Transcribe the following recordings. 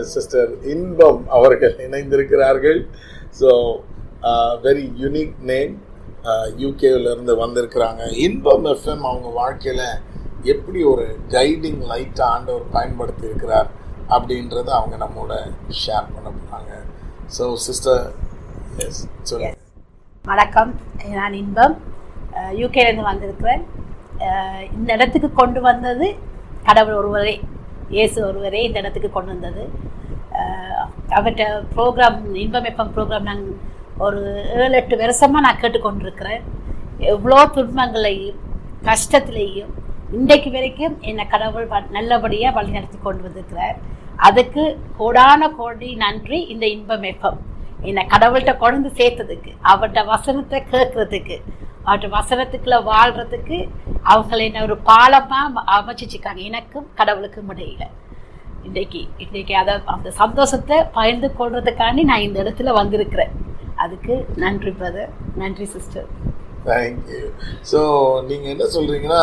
Sister Inbam அவர்கள் இணைந்திருக்கிறார்கள் so very unique name யூகேவிலேருந்து வந்திருக்கிறாங்க இன்பம் எஃப்எம் அவங்க வாழ்க்கையில் எப்படி ஒரு கைடிங் லைட்டாக ஆண்டவர் பயன்படுத்தி இருக்கிறார் அப்படின்றத அவங்க நம்மோட ஷேர் பண்ண போகிறாங்க ஸோ சிஸ்டர் எஸ் சொல்லுங்கள் வணக்கம் நான் இன்பம் யூகேலேருந்து வந்திருக்கிறேன் அஹ் இந்த இடத்துக்கு கொண்டு வந்தது கடவுள் ஒருவரே இயேசு ஒருவரே இந்த இடத்துக்கு கொண்டு வந்தது அஹ் அவர்கிட்ட ப்ரோக்ராம் இன்பம் எஃப்எம் ப்ரோக்ராம் நான் ஒரு ஏழு எட்டு வருஷமாக நான் கேட்டுக்கொண்டிருக்கிறேன் எவ்வளோ துன்பங்களையும் கஷ்டத்திலையும் இன்றைக்கு வரைக்கும் என்னை கடவுள் வ- நல்லபடியாக வழிநடத்தி கொண்டு வந்திருக்கிறார் அதுக்கு கோடான கோடி நன்றி இந்த இன்பம் எஃப்எம் என்னை கடவுள்கிட்ட கொண்டு சேர்த்ததுக்கு அவர்கிட்ட வசனத்தை கேட்கறதுக்கு அவர்கிட்ட வசனத்துக்குள்ள வாழ்றதுக்கு அவங்களை என்ன ஒரு பாலமாக அமைச்சிருக்காங்க எனக்கும் கடவுளுக்கும் இடையில இன்றைக்கு இன்றைக்கு அதை அந்த சந்தோஷத்தை பகிர்ந்து கொள்றதுக்காண்டி நான் இந்த இடத்துல வந்திருக்கிறேன் அதுக்கு நன்றி பிரதர் நன்றி சிஸ்டர் தேங்க்யூ ஸோ நீங்கள் என்ன சொல்கிறீங்கன்னா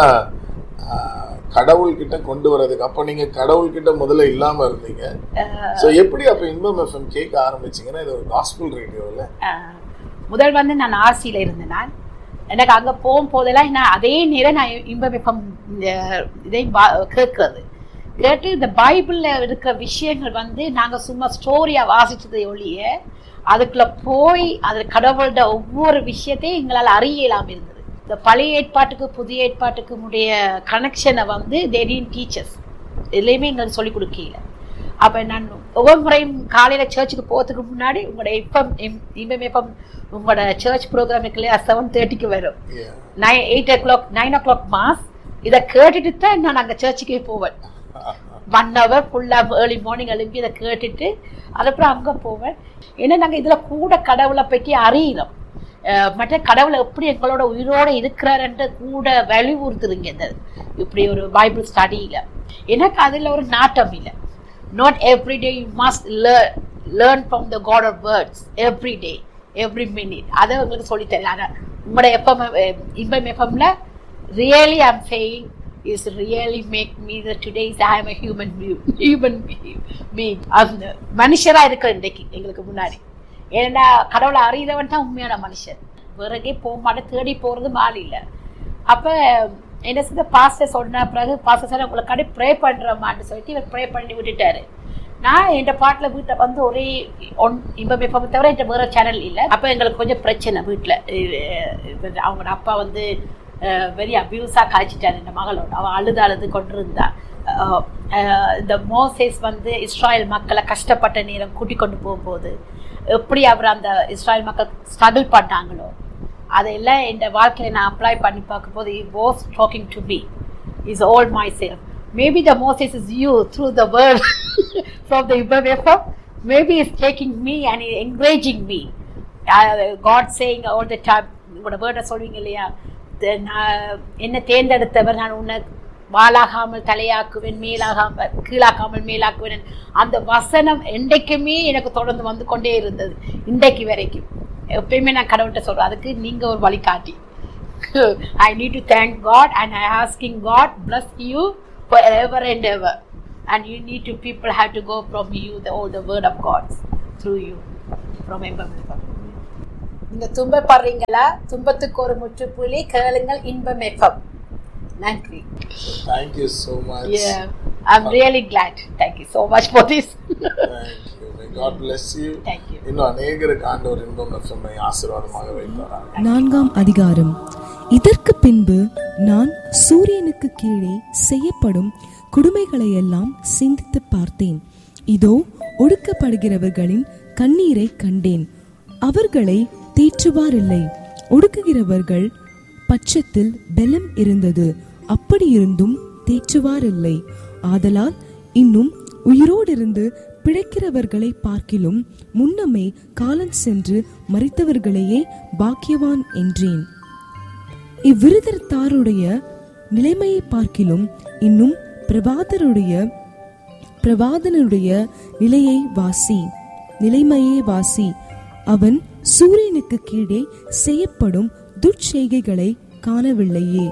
கடவுள்கிட்ட கொண்டு வர்றதுக்கு அப்போ நீங்கள் கடவுள்கிட்ட முதல்ல இல்லாமல் இருந்தீங்க ஸோ எப்படி அப்போ இன்பம் எஃப்எம் கேட்க ஆரம்பிச்சீங்கன்னா இது ஒரு காஸ்பிள் ரேடியோவில் ஆஹ் முதல் வந்து நான் ஆர்சியில் இருந்தேன் நான் எனக்கு அங்கே போகும்போதெல்லாம் நான் அதே நேரம் நான் இன்பமிப்பம் இந்த இதை கேட்கறது கேட்டு இந்த பைபிளில் இருக்கிற விஷயங்கள் வந்து நாங்கள் சும்மா ஸ்டோரியாக வாசிச்சதை ஒழிய அதுக்குள்ள போய் அது கடவுளோட ஒவ்வொரு விஷயத்தையும் எங்களால் அறிய இல்லாமல் இருந்தது இந்த பழைய ஏற்பாட்டுக்கு புதிய ஏற்பாட்டுக்கு உடைய கனெக்ஷனை வந்து தேடின் டீச்சர்ஸ் எதுலேயுமே எங்களுக்கு சொல்லிக் கொடுக்கல அப்போ நான் ஒவ்வொரு முறையும் காலையில் சர்ச்சுக்கு போகிறதுக்கு முன்னாடி உங்களோட இப்பம் இம்பம் எப்பம் உங்களோட சர்ச் ப்ரோக்ராம் இருக்குல்லையா செவன் தேர்ட்டிக்கு வரும் nine eight o'clock nine o'clock mass இதை கேட்டுட்டு தான் நான் அங்கே சர்ச்சுக்கே போவேன் ஒன் ஹவர் ஃபுல்லாக ஏர்லி மார்னிங் எழுப்பி இதை கேட்டுட்டு அதுக்கப்புறம் அங்கே போவேன் ஏன்னா நாங்கள் இதில் கூட கடவுளை பற்றி அறியணும் அஹ் மற்ற கடவுளை எப்படி எங்களோட உயிரோட இருக்கிறாருன்ற கூட வலியுறுத்துறீங்க இந்த இப்படி ஒரு பைபிள் ஸ்டடியில் எனக்கு அதில் ஒரு நாட்டம் இல்லை not every day you must learn learn from the god of words every day every minute அதை உங்களுக்கு சொல்லித்தரேன் ஆனால் உங்களோட எஃப்எம் இன்பம் எஃப்எம்ல really I'm saying is really make me the today is I am a human being human being அந்த மனுஷராக இருக்கிற இன்றைக்கு எங்களுக்கு முன்னாடி ஏன்னா கடவுளை அறிகிறவன் தான் உண்மையான மனுஷன் பிறகே போக மாட்டேன் தேடி போகிறது மால் இல்லை அப்போ என்ன செய்த பாஸ்டர் சொன்ன பிறகு பாஸ்டர் சார் உங்களை கடை ப்ரே பண்ணுறோமான்னு சொல்லிட்டு இவர் ப்ரே பண்ணி விட்டுட்டாரு நான் என் பாட்டில் வீட்டை வந்து ஒரே ஒன் இப்போ இப்போ தவிர என்கிட்ட வேறு சேனல் இல்லை அப்போ எங்களுக்கு கொஞ்சம் பிரச்சனை வீட்டில் அவங்களோட அப்பா வந்து வெரி அப்யூஸாக காய்ச்சிட்டாரு இந்த மகளோட அவள் அழுது அழுது கொண்டிருந்தா அஹ், அஹ், இந்த மோசேஸ் வந்து இஸ்ராயல் மக்களை கஷ்டப்பட்ட நேரம் கூட்டி கொண்டு போகும்போது எப்படி அவர் அந்த இஸ்ராயல் மக்கள் ஸ்ட்ரகிள் பண்ணாங்களோ அதெல்லாம் என் வாழ்க்கையில் நான் அப்ளை பண்ணி பார்க்கும்போது he was talking to me is all myself maybe the Moses is you through the word from the Inbam maybe is taking me and encouraging me God saying all the time உங்களோட வேர்டை சொல்வீங்க இல்லையா த- நான் என்ன தேர்ந்தெடுத்தவர் நான் உன்னை வாளாகாமல் தலையாக்குவேன் மேலாகாமல் கீழாக்காமல் மேலாக்குவேன் அந்த வசனம் என்றைக்குமே எனக்கு தொடர்ந்து வந்து கொண்டே இருந்தது இன்றைக்கு வரைக்கும் எப்பயுமே நான் கடவுள்கிட்ட சொல்கிறேன் அதுக்கு நீங்கள் ஒரு வழிகாட்டி I need to thank God and I asking God bless you for ever and ever and you need to people have to go from you the whole the word of God's through you from Inbam நீங்க துன்பப்படுறீங்களா துன்பத்துக்கு ஒரு முற்றுப்புள்ளி கேளுங்கள் Inbam FM நன்றி thank you so much Yeah, I'm really glad. Thank you so much for this. Thank you God bless you Thank you. இன்னும் அநேகருக்கு ஆண்டவர் இன்பம் எஃப்எம்ஐ ஆசீர்வாதமாக வைப்பாராங்க நான்காம் அதிகாரம் இதற்கு பின்பு நான் சூரியனுக்கு கீழே செய்யப்படும் கொடுமைகளையெல்லாம் சிந்தித்து பார்த்தேன் இதோ ஒடுக்கப்படுகிறவர்களின் கண்ணீரை கண்டேன் அவர்களை தேற்றுவாரில்லை ஒடுக்குகிறவர்கள் பட்சத்தில் பெலம் இருந்தது அப்படியிருந்தும் தேற்றுவாரில்லை ஆதலால் இன்னும் உயிரோடிருந்து பிழைக்கிறவர்களை பார்க்கிலும் முன்னமே காலம் சென்று மறித்தவர்களையே பாக்கியவான் என்றேன் இவ்விருதத்தாருடைய நிலைமையை பார்க்கிலும் இன்னும் பிரபாதருடைய பிரபாதனுடைய நிலையை வாசி நிலைமையே வாசி அவன் சூரியனுக்கு கீழே செய்யப்படும் துர்ச்செய்கைகளை காணவில்லையே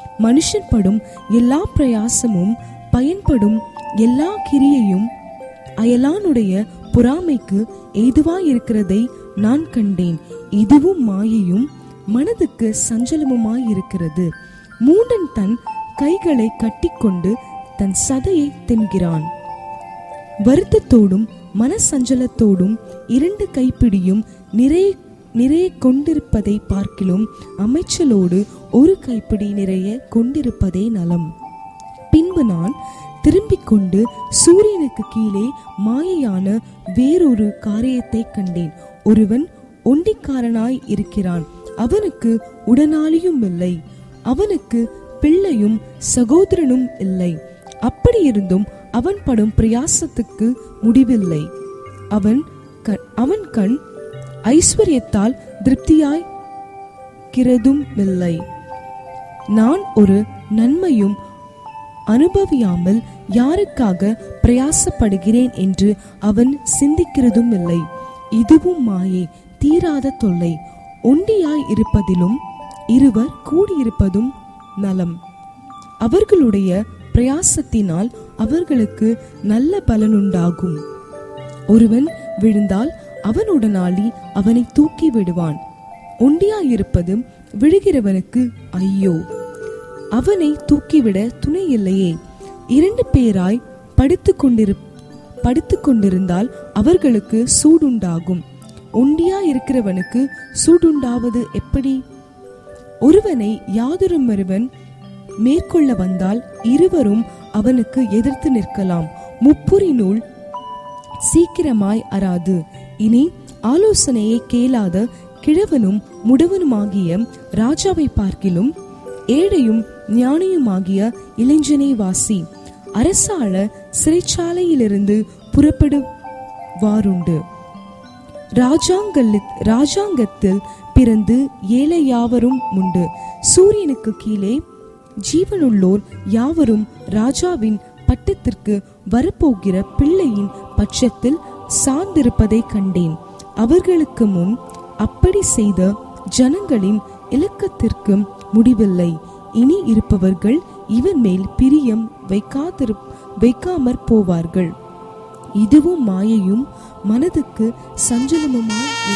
மனுஷன் படும் எல்லா பிரயாசமும் பயன்படும் எல்லா கிரியையும் அயலானுடைய பொறாமைக்கு ஏதுவாயிருக்கிறதை நான் கண்டேன் இதுவும் மாயையும் மனதுக்கு சஞ்சலமுமாயிருக்கிறது மூடன் தன் கைகளை கட்டிக்கொண்டு தன் சதையை தின்கிறான் வருத்தத்தோடும் மனசஞ்சலத்தோடும் இரண்டு கைப்பிடியும் நிறைய நிறைய கொண்டிருப்பதை பார்க்கிலும் அமைச்சலோடு ஒரு கைப்பிடி நிறைய கொண்டிருப்பதே நலம் பின்பு நான் திரும்பிக் கொண்டு சூரியனுக்கு கீழே மாயையான வேறொரு காரியத்தை கண்டேன் ஒருவன் ஒண்டிக்காரனாய் இருக்கிறான் அவனுக்கு உடனாளியும் இல்லை அவனுக்கு பிள்ளையும் சகோதரனும் இல்லை அப்படியிருந்தும் அவன் படும் பிரயாசத்துக்கு முடிவில்லை அவன் கண் அவன் கண் ஐஸ்வர்யத்தால் திருப்தியாய் கிறதும் இல்லை நான் ஒரு நன்மையும் அனுபவியாமல் யாருக்காக பிரயாசப்படுகிறேன் என்று அவன் சிந்திக்கிறதும் இல்லை இதுவும் மாயே தீராத தொல்லை ஒண்டியாய் இருப்பதிலும் இருவர் கூடியிருப்பதும் நலம் அவர்களுடைய பிரயாசத்தினால் அவர்களுக்கு நல்ல பலனுண்டாகும் ஒருவன் விழுந்தால் அவன் உடனாளி அவனை தூக்கி விடுவான் ஒண்டியாயிருப்பதும் விழுகிறவனுக்கு ஐயோ அவனை தூக்கிவிட துணை இல்லையே இரண்டு பேராய் படுத்துக் கொண்டிரு படுத்துக் கொண்டிருந்தால் அவர்களுக்கு சூடுண்டாகும் ஒண்டியா இருக்கிறவனுக்கு சூடுண்டாவது எப்படி ஒருவனை யாதொருவன் மேற்கொள்ள வந்தால் இருவரும் அவனுக்கு எதிர்த்து நிற்கலாம் முப்புரி நூல் சீக்கிரமாய் அறாது இனி ஆலோசனையை கேளாத கிழவனும் முடவனுமாகிய ராஜாவை பார்க்கிலும் ஏழையும் ஞானியுமாகிய இளைஞனை வாசி அரசாள சிறைச்சாலையிலிருந்து புறப்படுவாருண்டு ராஜாங்கல் ராஜாங்கத்தில் பிறந்து ஏழை யாவரும் உண்டு சூரியனுக்கு கீழே ஜீவனுள்ளோர் யாவரும் ராஜாவின் பட்டத்திற்கு வரப்போகிற பிள்ளையின் பட்சத்தில் சார்ந்திருப்பதை கண்டேன் அவர்களுக்கு முன் அப்படி செய்த ஜனங்களின் இலக்கத்திற்கு முடிவில்லை இனி இருப்பவர்கள் இவன் மேல் பிரியம் வைக்காதிரு வைக்காமற் போவார்கள் இதுவும் மாயையும் மனதுக்கு சஞ்சலமுமாய்